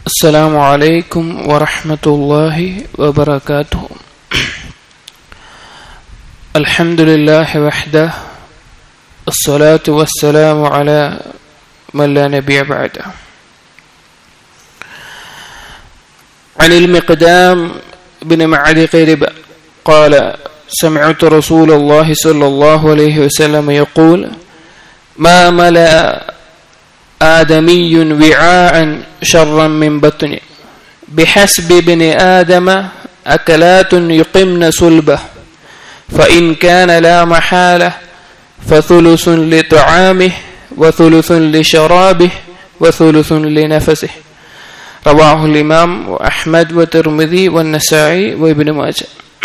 السلام عليكم ورحمة الله وبركاته الحمد لله وحده الصلاة والسلام على من لا نبي بعده عن المقدام بن معدي قرب قال سمعت رسول الله صلى الله عليه وسلم يقول ما ملأ آدمي وعاء شرا من بطن بحسب ابن آدم أكلات يقمن صلبه فإن كان لا محالة فثلث لطعامه وثلث لشرابه وثلث لنفسه رواه الإمام أحمد والترمذي والنسائي وابن ماجه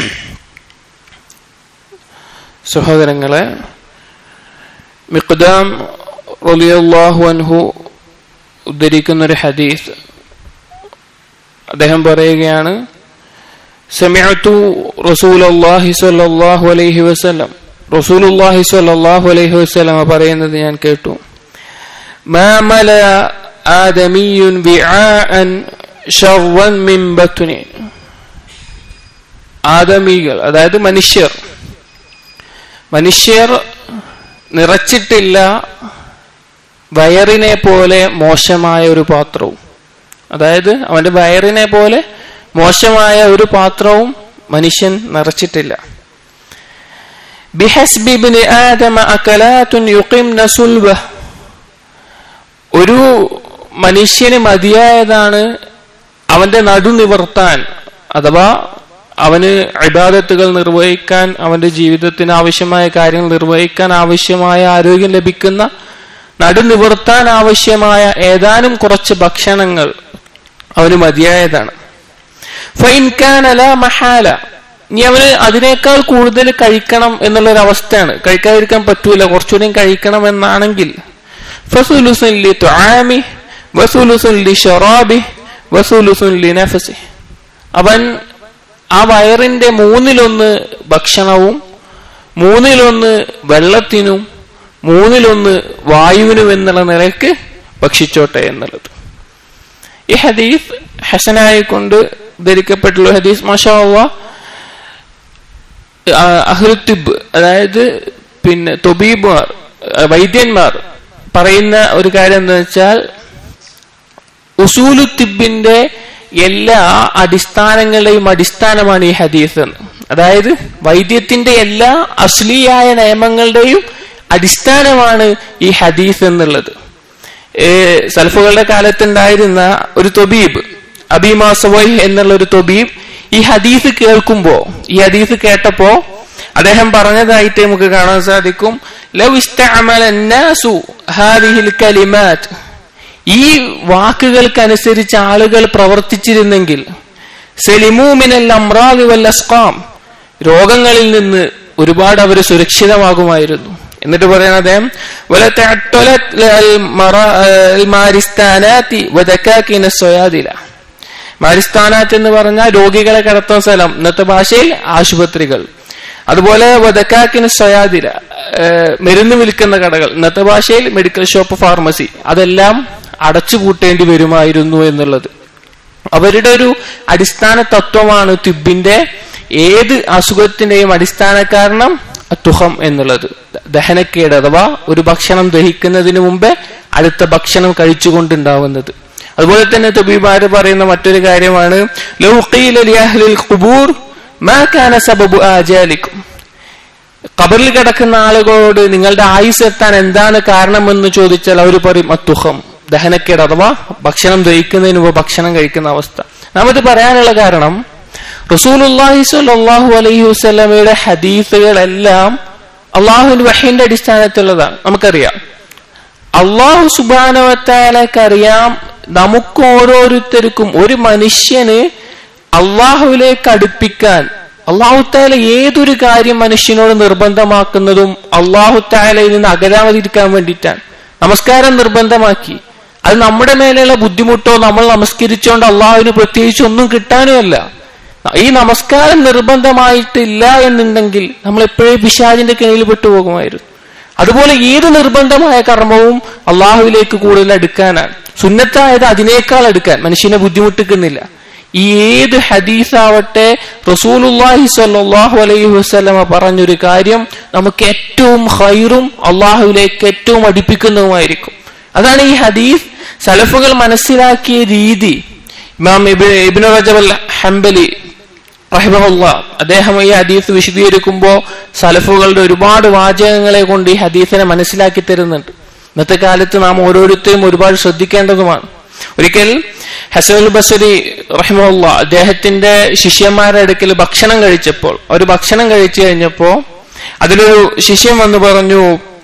സഹോദരങ്ങളെ മിഖ്ദാം റളിയല്ലാഹു അൻഹു ഉദ്ധരിക്കുന്ന ഒരു ഹദീസ് അദ്ദേഹം പറയുകയാണ് സമിഅതു റസൂലുള്ളാഹി സ്വല്ലല്ലാഹു അലൈഹി വസല്ലം റസൂലുള്ളാഹി സ്വല്ലല്ലാഹു അലൈഹി വസല്ലം പറയുന്നത് ഞാൻ കേട്ടു മാ മല ആദമിയുൻ വിആഅൻ ശർവൻ മിൻ ബത്നി ആദമികൾ അതായത് മനുഷ്യർ മനുഷ്യർ നിറച്ചിട്ടില്ല വയറിനെ പോലെ മോശമായ ഒരു പാത്രവും അതായത് അവന്റെ വയറിനെ പോലെ മോശമായ ഒരു പാത്രവും മനുഷ്യൻ നിറച്ചിട്ടില്ല ബിഹസ്ബിബിന് ആദമ അകലാത്തുൻ യുഖിംന സുൽബ ഒരു മനുഷ്യന് മതിയായതാണ് അവന്റെ നടു നിവർത്താൻ അഥവാ അവന് ഇബാദത്തുകൾ നിർവഹിക്കാൻ അവന്റെ ജീവിതത്തിന് ആവശ്യമായ കാര്യങ്ങൾ നിർവഹിക്കാൻ ആവശ്യമായ ആരോഗ്യം ലഭിക്കുന്ന നടു നിവർത്താൻ ആവശ്യമായ ഏതാനും കുറച്ച് ഭക്ഷണങ്ങൾ അവന് മതിയായതാണ് ഫൈൻകാനല മഹാല ഇനി അവന് അതിനേക്കാൾ കൂടുതൽ കഴിക്കണം എന്നുള്ള ഒരു അവസ്ഥയാണ് കഴിക്കാതിരിക്കാൻ പറ്റൂല കുറച്ചുകൂടി കഴിക്കണം എന്നാണെങ്കിൽ ഫസുലുസുൻ ലി തുആമി വസുലുസുൻ ലി ഷറാബി വസുലുസുൻ ലി നഫസി അവൻ ആ വയറിന്റെ മൂന്നിലൊന്ന് ഭക്ഷണവും മൂന്നിലൊന്ന് വെള്ളത്തിനും മൂന്നിലൊന്ന് വായുവിനും എന്നുള്ള നിലയ്ക്ക് ഭക്ഷിച്ചോട്ടെ എന്നുള്ളത് ഈ ഹദീസ് ഹസനായി കൊണ്ട് ധരിക്കപ്പെട്ടുള്ള ഹദീസ് മഷാവ അഹ്ലുത്തിബ് അതായത് പിന്നെ തൊബീബുമാർ വൈദ്യന്മാർ പറയുന്ന ഒരു കാര്യം എന്താ വെച്ചാൽ ഉസൂലുത്തിബിന്റെ എല്ലാ അടിസ്ഥാനങ്ങളുടെയും അടിസ്ഥാനമാണ് ഈ ഹദീസ് എന്ന് അതായത് വൈദ്യത്തിന്റെ എല്ലാ അശ്ലീയായ നിയമങ്ങളുടെയും അടിസ്ഥാനമാണ് ഈ ഹദീസ് എന്നുള്ളത് സൽഫുകളുടെ കാലത്തുണ്ടായിരുന്ന ഒരു തൊബീബ് അബിമാസവൈ എന്നുള്ള ഒരു തൊബീബ് ഈ ഹദീസ് കേൾക്കുമ്പോ ഈ ഹദീസ് കേട്ടപ്പോ അദ്ദേഹം പറഞ്ഞതായിട്ട് നമുക്ക് കാണാൻ സാധിക്കും ലവ് ഇസ്തഅമലന്നാസു ഹാദിഹിൽ കലിമാറ്റ് ഈ വാക്കുകൾക്കനുസരിച്ച് ആളുകൾ പ്രവർത്തിച്ചിരുന്നെങ്കിൽ സെലിമൂമിനൽ അമ്രാദി വല്ലസ്കാം രോഗങ്ങളിൽ നിന്ന് ഒരുപാട് അവർ സുരക്ഷിതമാകുമായിരുന്നു എന്നിട്ട് പറയുന്നത് അദ്ദേഹം മാരിസ്ഥാനാത്ത് എന്ന് പറഞ്ഞാൽ രോഗികളെ കിടത്തുന്ന സ്ഥലം ഇന്നത്തെ ഭാഷയിൽ ആശുപത്രികൾ അതുപോലെ വദക്കാക്കിന് സ്വയാതിര മരുന്ന് വിൽക്കുന്ന കടകൾ ഇന്നത്തെ ഭാഷയിൽ മെഡിക്കൽ ഷോപ്പ് ഫാർമസി അതെല്ലാം അടച്ചുപൂട്ടേണ്ടി വരുമായിരുന്നു എന്നുള്ളത് അവരുടെ ഒരു അടിസ്ഥാന തത്വമാണ് തിബിന്റെ ഏത് അസുഖത്തിന്റെയും അടിസ്ഥാന കാരണം തുഹം എന്നുള്ളത് ദഹനക്കേട് അഥവാ ഒരു ഭക്ഷണം ദഹിക്കുന്നതിന് മുമ്പേ അടുത്ത ഭക്ഷണം കഴിച്ചുകൊണ്ടുണ്ടാവുന്നത് അതുപോലെ തന്നെ തുബിമാര് പറയുന്ന മറ്റൊരു കാര്യമാണ് കബറിൽ കിടക്കുന്ന ആളുകളോട് നിങ്ങളുടെ ആയുസ് എത്താൻ എന്താണ് കാരണമെന്ന് ചോദിച്ചാൽ അവർ പറയും അത്തുഹം ദഹനക്കേട് അഥവാ ഭക്ഷണം ദഹിക്കുന്നതിന് മുമ്പ് ഭക്ഷണം കഴിക്കുന്ന അവസ്ഥ നാം ഇത് പറയാനുള്ള കാരണം റസൂലുല്ലാഹി സ്വല്ലല്ലാഹു അലൈഹി വസല്ലമയുടെ ഹദീസുകളെല്ലാം അള്ളാഹുവിന്റെ വഹീന്റെ അടിസ്ഥാനത്തിലുള്ളതാണ് നമുക്കറിയാം അള്ളാഹു സുബാനവത്താലക്കറിയാം നമുക്ക് ഓരോരുത്തർക്കും ഒരു മനുഷ്യന് അള്ളാഹുവിലേക്ക് അടുപ്പിക്കാൻ അള്ളാഹു താല ഏതൊരു കാര്യം മനുഷ്യനോട് നിർബന്ധമാക്കുന്നതും അള്ളാഹു താലയിൽ നിന്ന് അകരാമതിരിക്കാൻ വേണ്ടിയിട്ടാണ് നമസ്കാരം നിർബന്ധമാക്കി അത് നമ്മുടെ മേലെയുള്ള ബുദ്ധിമുട്ടോ നമ്മൾ നമസ്കരിച്ചുകൊണ്ട് അള്ളാഹുവിന് പ്രത്യേകിച്ച് ഒന്നും കിട്ടാനുമല്ല ഈ നമസ്കാരം നിർബന്ധമായിട്ടില്ല എന്നുണ്ടെങ്കിൽ നമ്മൾ എപ്പോഴേ പിശാജിന്റെ കെണിയിൽ പെട്ടുപോകുമായിരുന്നു അതുപോലെ ഏത് നിർബന്ധമായ കർമ്മവും അള്ളാഹുവിലേക്ക് കൂടുതൽ അടുക്കാനാണ് സുന്നത്തായത് അതിനേക്കാൾ അടുക്കാൻ മനുഷ്യനെ ബുദ്ധിമുട്ടിക്കുന്നില്ല ഈ ഏത് ഹദീസാവട്ടെ റസൂലുല്ലാഹി സ്വല്ലല്ലാഹു അലൈഹി വസല്ലമ പറഞ്ഞൊരു കാര്യം നമുക്ക് ഏറ്റവും ഹൈറും അള്ളാഹുവിലേക്ക് ഏറ്റവും അടുപ്പിക്കുന്നതുമായിരിക്കും അതാണ് ഈ ഹദീസ് സലഫുകൾ മനസ്സിലാക്കിയ രീതി ഇമാം ഇബിൻ റജബ് അൽ ഹംബലി റഹിമഹുല്ല അദ്ദേഹം ഈ ഹദീസ് വിശദീകരിക്കുമ്പോൾ സലഫുകളുടെ ഒരുപാട് വാചകങ്ങളെ കൊണ്ട് ഈ ഹദീസിനെ മനസ്സിലാക്കി തരുന്നുണ്ട് ഇന്നത്തെ കാലത്ത് നാം ഓരോരുത്തരും ഒരുപാട് ശ്രദ്ധിക്കേണ്ടതുമാണ് ഒരിക്കൽ ഹസനുൽ ബസരി റഹിമുള്ള അദ്ദേഹത്തിന്റെ ശിഷ്യന്മാരുടെ അടുക്കൽ ഭക്ഷണം കഴിച്ചപ്പോൾ ഒരു ഭക്ഷണം കഴിച്ചു കഴിഞ്ഞപ്പോ അതിലൊരു ശിഷ്യൻ വന്ന് പറഞ്ഞു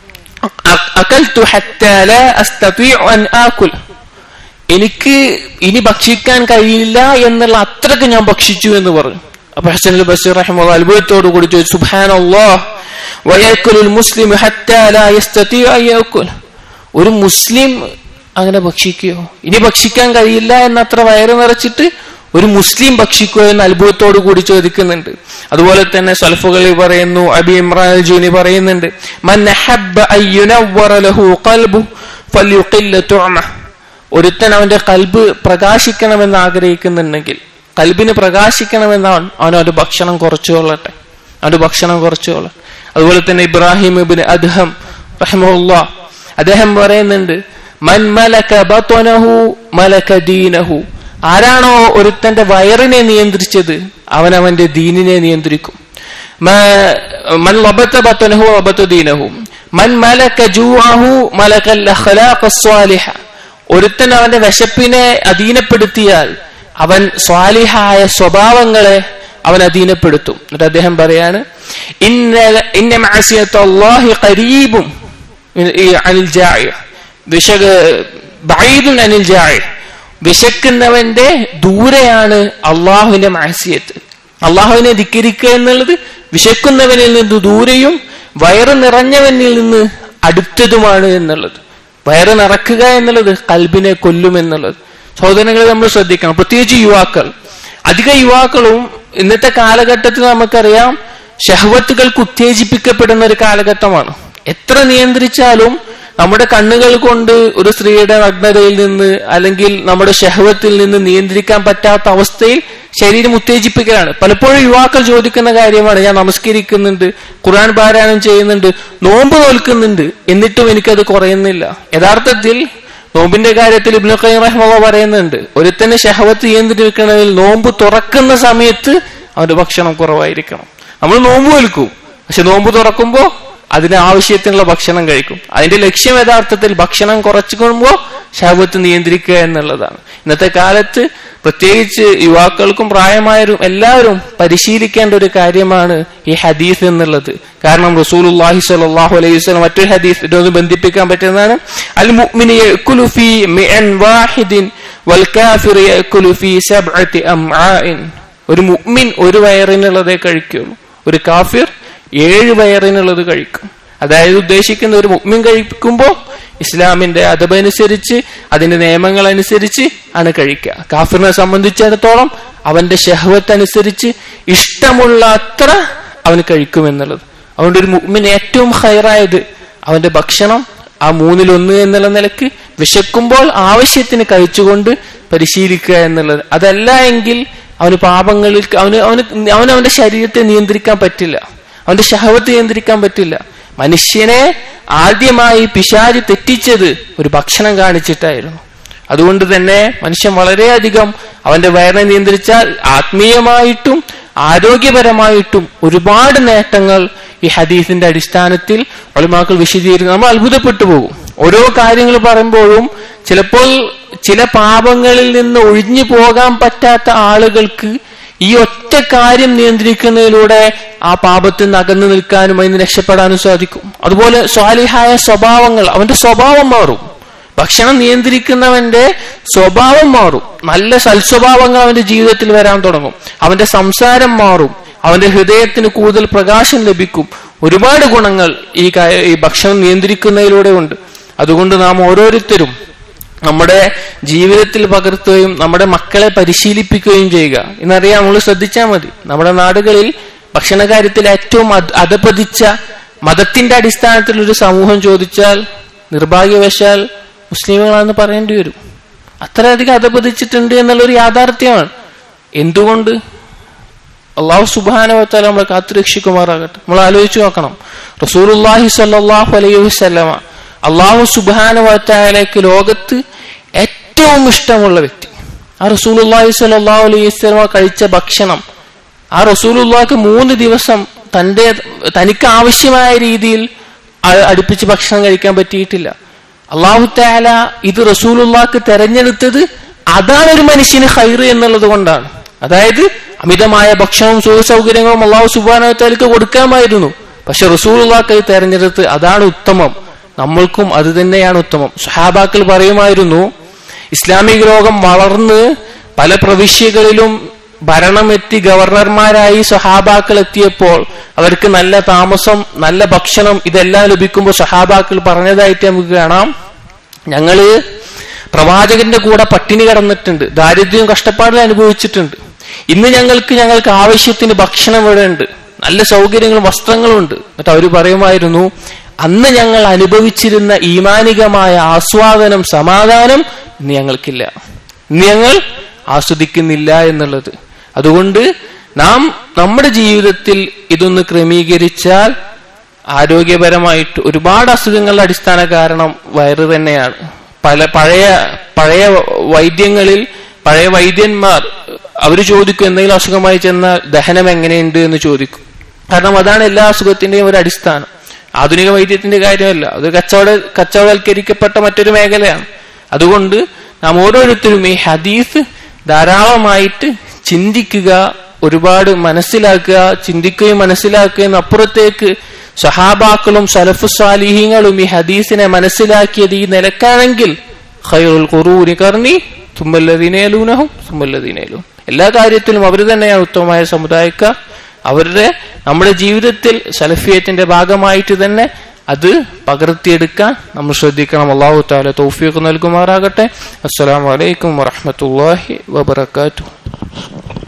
അകൽതു ഹത്താ ലാ അസ്തതീഉ അൻ ആകുൽ എനിക്ക് ഇനി ഭക്ഷിക്കാൻ കഴിയില്ല എന്നുള്ള അത്രക്ക് ഞാൻ ഭക്ഷിച്ചു എന്ന് പറഞ്ഞു അപ്പൊ ഹസൻ ബസീർ റഹിമുള്ള അത്ഭുതത്തോടു കൂടി ചോദിച്ചു സുബ്ഹാനല്ലാഹ് വയക്കുലുൽ മുസ്ലിം ഹത്താ ലാ യസ്തതീഉ അൻ യഅകുൽ ഒരു മുസ്ലിം അങ്ങനെ ഭക്ഷിക്കുകയോ ഇനി ഭക്ഷിക്കാൻ കഴിയില്ല എന്നത്ര വയറ് നിറച്ചിട്ട് ഒരു മുസ്ലിം ഭക്ഷിക്കുകയോ എന്ന് അത്ഭുതത്തോടു കൂടി ചോദിക്കുന്നുണ്ട് അതുപോലെ തന്നെ സൽഫുകളിൽ പറയുന്നു അബി ഇമ്രാൻ ജൂനി പറയുന്നുണ്ട് മൻ അഹബ്ബ അൻ യുനവ്വറ ലഹു ഖൽബു ഫല്യുഖില്ല തുഅമഹ് ഒരുത്തൻ അവന്റെ കൽബ് പ്രകാശിക്കണമെന്ന് ആഗ്രഹിക്കുന്നുണ്ടെങ്കിൽ കൽബിന് പ്രകാശിക്കണമെന്നാണ് അവനൊരു ഭക്ഷണം കുറച്ചു കൊള്ളട്ടെ അവന്റെ ഭക്ഷണം കുറച്ചു കൊള്ളട്ടെ അതുപോലെ തന്നെ ഇബ്രാഹിം ഇബിൻ അദ്ഹം റഹ്മുല്ല അദ്ദേഹം പറയുന്നുണ്ട് മൻ മലക ബത്വനഹു മലക ദീനഹു ആരാണോ ഒരുത്തന്റെ വയറിനെ നിയന്ത്രിച്ചത് അവൻ അവന്റെ ദീനിനെ നിയന്ത്രിക്കും മൻ ലബത്ത ബത്വനഹു ലബത്ത ദീനഹു മൻ മലക ജൂഅഹു മലക അഖ്ലാഖ സ്വാലിഹ ഒരുത്തൻ അവന്റെ വിശപ്പിനെ അധീനപ്പെടുത്തിയാൽ അവൻ സ്വാലിഹായ സ്വഭാവങ്ങളെ അവൻ അധീനപ്പെടുത്തും എന്നിട്ട് അദ്ദേഹം പറയാണ് ഇന്ന മാസിയത്തല്ലാഹി ഖരീബും അനിൽ ജായ വിശക ബൈദുൻ അനിൽ ജായ വിശക്കുന്നവന്റെ ദൂരെയാണ് അള്ളാഹുവിന്റെ മാസിയത്ത് അള്ളാഹുവിനെ ധിക്കരിക്കുക എന്നുള്ളത് വിശക്കുന്നവനിൽ നിന്ന് ദൂരെയും വയറ് നിറഞ്ഞവനിൽ നിന്ന് അടുത്തതുമാണ് എന്നുള്ളത് വയറ് നിറക്കുക എന്നുള്ളത് കൽബിനെ കൊല്ലും എന്നുള്ളത് സഹോദരങ്ങളെ നമ്മൾ ശ്രദ്ധിക്കണം പ്രത്യേകിച്ച് യുവാക്കൾ അധിക യുവാക്കളും ഇന്നത്തെ കാലഘട്ടത്തിൽ നമുക്കറിയാം ഷഹവത്തുകൾക്ക് ഉത്തേജിപ്പിക്കപ്പെടുന്ന ഒരു കാലഘട്ടമാണ് എത്ര നിയന്ത്രിച്ചാലും നമ്മുടെ കണ്ണുകൾ കൊണ്ട് ഒരു സ്ത്രീയുടെ നഗ്നതയിൽ നിന്ന് അല്ലെങ്കിൽ നമ്മുടെ ഷഹവത്തിൽ നിന്ന് നിയന്ത്രിക്കാൻ പറ്റാത്ത അവസ്ഥയിൽ ശരീരം ഉത്തേജിപ്പിക്കലാണ് പലപ്പോഴും യുവാക്കൾ ചോദിക്കുന്ന കാര്യമാണ് ഞാൻ നമസ്കരിക്കുന്നുണ്ട് ഖുർആൻ പാരായണം ചെയ്യുന്നുണ്ട് നോമ്പ് നോൽക്കുന്നുണ്ട് എന്നിട്ടും എനിക്കത് കുറയുന്നില്ല യഥാർത്ഥത്തിൽ നോമ്പിന്റെ കാര്യത്തിൽ ഇബ്നു ഖയ്യിം റഹ്മഹ പറയുന്നുണ്ട് ഒരുത്തന്റെ ഷഹവത്ത് നിയന്ത്രിക്കണമെങ്കിൽ നോമ്പ് തുറക്കുന്ന സമയത്ത് അവന്റെ ഭക്ഷണം കുറവായിരിക്കണം നമ്മൾ നോമ്പ് നോൽക്കും പക്ഷെ നോമ്പ് തുറക്കുമ്പോ അതിന് ആവശ്യത്തിനുള്ള ഭക്ഷണം കഴിക്കും അതിന്റെ ലക്ഷ്യം യഥാർത്ഥത്തിൽ ഭക്ഷണം കുറച്ചുകൊള്ളുമ്പോൾ ശാപത്ത് നിയന്ത്രിക്കുക എന്നുള്ളതാണ് ഇന്നത്തെ കാലത്ത് പ്രത്യേകിച്ച് യുവാക്കൾക്കും പ്രായമായവരും എല്ലാവരും പരിശീലിക്കേണ്ട ഒരു കാര്യമാണ് ഈ ഹദീസ് എന്നുള്ളത് കാരണം റസൂലുള്ളാഹി സ്വല്ലല്ലാഹു അലൈഹി വസല്ലം മറ്റൊരു ഹദീസ് ഇതൊന്ന് ബന്ധിപ്പിക്കാൻ പറ്റുന്നതാണ് അൽ മുഅ്മിനു യഅകുലു ഫീ മിഅൻ വാഹിദിൻ വൽ കാഫിറു യഅകുലു ഫീ സബ്അതി അംആഇൻ ഒരു മുഅ്മിൻ ഒരു വയറിനുള്ളതേ കഴിക്കുള്ളൂ ഒരു കാഫിർ ഏഴ് വയറിനുള്ളത് കഴിക്കും അതായത് ഉദ്ദേശിക്കുന്ന ഒരു മുഗ്മിൻ കഴിക്കുമ്പോൾ ഇസ്ലാമിന്റെ അതബനുസരിച്ച് അതിന്റെ നിയമങ്ങൾ അനുസരിച്ച് ആണ് കഴിക്കുക കാഫിറിനെ സംബന്ധിച്ചിടത്തോളം അവന്റെ ഷഹവത്ത് അനുസരിച്ച് ഇഷ്ടമുള്ള അത്ര അവന് കഴിക്കുമെന്നുള്ളത് അതുകൊണ്ട് ഒരു മുഗ്മിൻ ഏറ്റവും ഹൈറായത് അവന്റെ ഭക്ഷണം ആ മൂന്നിലൊന്ന് എന്നുള്ള നിലക്ക് വിശക്കുമ്പോൾ ആവശ്യത്തിന് കഴിച്ചുകൊണ്ട് പരിശീലിക്കുക എന്നുള്ളത് അതല്ല എങ്കിൽ അവന് പാപങ്ങളിൽ അവന് അവന് അവന് അവന്റെ ശരീരത്തെ നിയന്ത്രിക്കാൻ പറ്റില്ല അവന്റെ ഷഹവത്ത് നിയന്ത്രിക്കാൻ പറ്റില്ല മനുഷ്യനെ ആദ്യമായി പിശാചി തെറ്റിച്ചത് ഒരു ഭക്ഷണം കാണിച്ചിട്ടായിരുന്നു അതുകൊണ്ട് തന്നെ മനുഷ്യൻ വളരെയധികം അവന്റെ വയറിനെ നിയന്ത്രിച്ചാൽ ആത്മീയമായിട്ടും ആരോഗ്യപരമായിട്ടും ഒരുപാട് നേട്ടങ്ങൾ ഈ ഹദീസിന്റെ അടിസ്ഥാനത്തിൽ ഒളിമാക്കൾ വിശദീകരിക്കും നമ്മൾ അത്ഭുതപ്പെട്ടു പോകും ഓരോ കാര്യങ്ങൾ പറയുമ്പോഴും ചിലപ്പോൾ ചില പാപങ്ങളിൽ നിന്ന് ഒഴിഞ്ഞു പോകാൻ പറ്റാത്ത ആളുകൾക്ക് ഈ ഒറ്റ കാര്യം നിയന്ത്രിക്കുന്നതിലൂടെ ആ പാപത്തിൽ നിന്ന് അകന്നു നിൽക്കാനും അതിന് രക്ഷപ്പെടാനും സാധിക്കും അതുപോലെ സ്വാലിഹായ സ്വഭാവങ്ങൾ അവന്റെ സ്വഭാവം മാറും ഭക്ഷണം നിയന്ത്രിക്കുന്നവന്റെ സ്വഭാവം മാറും നല്ല സൽസ്വഭാവങ്ങൾ അവന്റെ ജീവിതത്തിൽ വരാൻ തുടങ്ങും അവന്റെ സംസാരം മാറും അവന്റെ ഹൃദയത്തിന് കൂടുതൽ പ്രകാശം ലഭിക്കും ഒരുപാട് ഗുണങ്ങൾ ഈ ഈ ഭക്ഷണം നിയന്ത്രിക്കുന്നതിലൂടെ ഉണ്ട് അതുകൊണ്ട് നാം ഓരോരുത്തരും നമ്മുടെ ജീവിതത്തിൽ പകർത്തുകയും നമ്മുടെ മക്കളെ പരിശീലിപ്പിക്കുകയും ചെയ്യുക എന്നറിയാം നമ്മൾ ശ്രദ്ധിച്ചാൽ മതി നമ്മുടെ നാടുകളിൽ ഭക്ഷണകാര്യത്തിൽ ഏറ്റവും അധപതിച്ച മതത്തിന്റെ അടിസ്ഥാനത്തിൽ ഒരു സമൂഹം ചോദിച്ചാൽ നിർഭാഗ്യവശാൽ മുസ്ലിമുകളാണെന്ന് പറയേണ്ടി വരും അത്രയധികം അധപതിച്ചിട്ടുണ്ട് എന്നുള്ളൊരു യാഥാർത്ഥ്യമാണ് എന്തുകൊണ്ട് അള്ളാഹു സുബാനവത്താല നമ്മളെ കാത്തുരക്ഷിക്കുമാറാകട്ടെ നമ്മൾ ആലോചിച്ചു നോക്കണം റസൂലുല്ലാഹി സല്ലാഹു അലൈഹി വസ്ലമ അള്ളാഹു സുബാനവത്താലേക്ക് ലോകത്ത് ഏറ്റവും ഇഷ്ടമുള്ള വ്യക്തി ആ റസൂലുല്ലാഹി സല്ലാഹു അലൈഹി വസ്ലമ കഴിച്ച ഭക്ഷണം ആ റസൂലുല്ലാക്ക് മൂന്ന് ദിവസം തന്റെ തനിക്ക് ആവശ്യമായ രീതിയിൽ അടുപ്പിച്ച് ഭക്ഷണം കഴിക്കാൻ പറ്റിയിട്ടില്ല അള്ളാഹു താല ഇത് റസൂലുല്ലാക്ക് തെരഞ്ഞെടുത്തത് അതാണ് ഒരു മനുഷ്യന് ഹൈറ് എന്നുള്ളത് കൊണ്ടാണ് അതായത് അമിതമായ ഭക്ഷണവും സുഖ സൗകര്യങ്ങളും അള്ളാഹു സുബാനത്താലേക്ക് കൊടുക്കാമായിരുന്നു പക്ഷെ റസൂലുള്ളാക്ക് അത് തെരഞ്ഞെടുത്ത് അതാണ് ഉത്തമം നമ്മൾക്കും അത് തന്നെയാണ് ഉത്തമം സുഹാബാക്കൾ പറയുമായിരുന്നു ഇസ്ലാമിക ലോകം വളർന്ന് പല പ്രവിശ്യകളിലും ഭരണമെത്തി ഗവർണർമാരായി സഹാബാക്കൾ എത്തിയപ്പോൾ അവർക്ക് നല്ല താമസം നല്ല ഭക്ഷണം ഇതെല്ലാം ലഭിക്കുമ്പോൾ സഹാബാക്കൾ പറഞ്ഞതായിട്ട് നമുക്ക് കാണാം ഞങ്ങള് പ്രവാചകന്റെ കൂടെ പട്ടിണി കിടന്നിട്ടുണ്ട് ദാരിദ്ര്യവും കഷ്ടപ്പാടും അനുഭവിച്ചിട്ടുണ്ട് ഇന്ന് ഞങ്ങൾക്ക് ഞങ്ങൾക്ക് ആവശ്യത്തിന് ഭക്ഷണം ഇവിടെ ഉണ്ട് നല്ല സൗകര്യങ്ങളും വസ്ത്രങ്ങളും ഉണ്ട് എന്നിട്ട് അവർ പറയുമായിരുന്നു അന്ന് ഞങ്ങൾ അനുഭവിച്ചിരുന്ന ഈമാനികമായ ആസ്വാദനം സമാധാനം ഇന്ന് ഞങ്ങൾക്കില്ല ഇന്ന് ഞങ്ങൾ ആസ്വദിക്കുന്നില്ല എന്നുള്ളത് അതുകൊണ്ട് നാം നമ്മുടെ ജീവിതത്തിൽ ഇതൊന്ന് ക്രമീകരിച്ചാൽ ആരോഗ്യപരമായിട്ട് ഒരുപാട് അസുഖങ്ങളുടെ അടിസ്ഥാന കാരണം വയറ് തന്നെയാണ് പല പഴയ പഴയ വൈദ്യങ്ങളിൽ പഴയ വൈദ്യന്മാർ അവർ ചോദിക്കും എന്തെങ്കിലും അസുഖമായി ചെന്നാൽ ദഹനം എങ്ങനെയുണ്ട് എന്ന് ചോദിക്കും കാരണം അതാണ് എല്ലാ അസുഖത്തിന്റെയും ഒരു അടിസ്ഥാനം ആധുനിക വൈദ്യത്തിന്റെ കാര്യമല്ല അത് കച്ചവട കച്ചവടവൽക്കരിക്കപ്പെട്ട മറ്റൊരു മേഖലയാണ് അതുകൊണ്ട് നാം ഓരോരുത്തരും ഈ ഹദീസ് ധാരാളമായിട്ട് ചിന്തിക്കുക ഒരുപാട് മനസ്സിലാക്കുക ചിന്തിക്കുകയും മനസ്സിലാക്കുകയും അപ്പുറത്തേക്ക് സഹാബാക്കളും സലഫു സാലിഹീങ്ങളും ഈ ഹദീസിനെ മനസ്സിലാക്കിയത് ഈ നിലക്കാണെങ്കിൽ ഖൈറുൽ ഖുറൂനി കർണി തുമ്മല്ലദീനേലൂനഹും തുമ്മല്ലദീനേലും എല്ലാ കാര്യത്തിലും അവർ തന്നെയാണ് ഉത്തമമായ സമുദായക്കാർ അവരുടെ നമ്മുടെ ജീവിതത്തിൽ സലഫിയത്തിന്റെ ഭാഗമായിട്ട് തന്നെ അത് പകർത്തിയെടുക്കാൻ നമ്മൾ ശ്രദ്ധിക്കണം അള്ളാഹു താല തൗഫീഖ് നൽകുമാറാകട്ടെ അസ്സലാമലൈക്കും വറഹമത്തല്ലാഹി വബർക്കാത്തു